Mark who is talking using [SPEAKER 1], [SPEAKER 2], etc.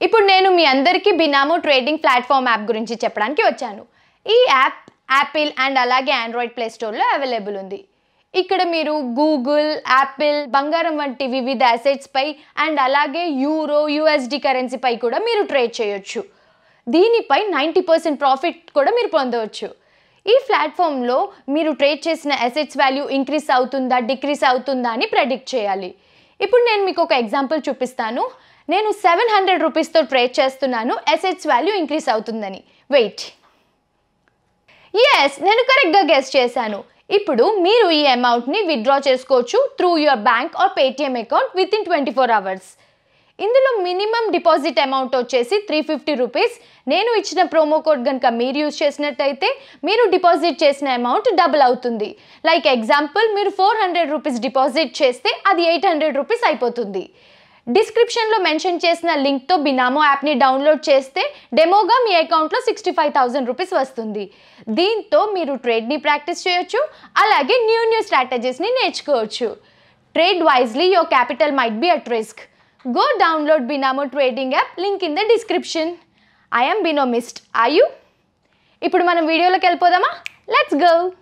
[SPEAKER 1] ఇప్పుడు నేను మీ అందరికీ బినామో ట్రేడింగ్ ప్లాట్ఫామ్ యాప్ గురించి చెప్పడానికి వచ్చాను ఈ యాప్ యాపిల్ అండ్ అలాగే ఆండ్రాయిడ్ ప్లే స్టోర్లో అవైలబుల్ ఉంది ఇక్కడ మీరు గూగుల్ యాపిల్ బంగారం వంటి వివిధ అసెట్స్పై అండ్ అలాగే యూరో యూఎస్డి కరెన్సీపై కూడా మీరు ట్రేడ్ చేయొచ్చు దీనిపై నైంటీ పర్సెంట్ ప్రాఫిట్ కూడా మీరు పొందవచ్చు ఈ ప్లాట్ఫామ్లో మీరు ట్రేడ్ చేసిన అసెట్స్ వాల్యూ ఇంక్రీస్ అవుతుందా డిక్రీస్ అవుతుందా అని ప్రెడిక్ట్ చేయాలి ఇప్పుడు నేను మీకు ఒక ఎగ్జాంపుల్ చూపిస్తాను నేను సెవెన్ హండ్రెడ్ రూపీస్తో ట్రేడ్ చేస్తున్నాను అసెట్స్ వాల్యూ ఇంక్రీస్ అవుతుందని వెయిట్ ఎస్ నేను కరెక్ట్గా గెస్ చేశాను ఇప్పుడు మీరు ఈ అమౌంట్ని విత్డ్రా చేసుకోవచ్చు through your bank or Paytm account with in twenty four hours ఇందులో మినిమం డిపాజిట్ అమౌంట్ వచ్చేసి త్రీ ఫిఫ్టీ రూపీస్ నేను ఇచ్చిన ప్రోమో కోడ్ కనుక మీరు యూజ్ చేసినట్టయితే మీరు డిపాజిట్ చేసిన అమౌంట్ డబుల్ అవుతుంది లైక్ ఎగ్జాంపుల్ మీరు ఫోర్ హండ్రెడ్ రూపీస్ డిపాజిట్ చేస్తే అది ఎయిట్ హండ్రెడ్ రూపీస్ అయిపోతుంది డిస్క్రిప్షన్లో మెన్షన్ చేసిన లింక్తో బినామో యాప్ని డౌన్లోడ్ చేస్తే డెమోగా మీ అకౌంట్లో సిక్స్టీ ఫైవ్ థౌసండ్ రూపీస్ వస్తుంది దీంతో మీరు ట్రేడ్ని ప్రాక్టీస్ చేయొచ్చు అలాగే న్యూ న్యూ స్ట్రాటజీస్ని నేర్చుకోవచ్చు trade wisely your capital might be at risk go download Binomo trading app link in the description I'm Binomist I you ఇప్పుడు మనం వీడియోలోకి వెళ్ళిపోదామా లెట్స్ గో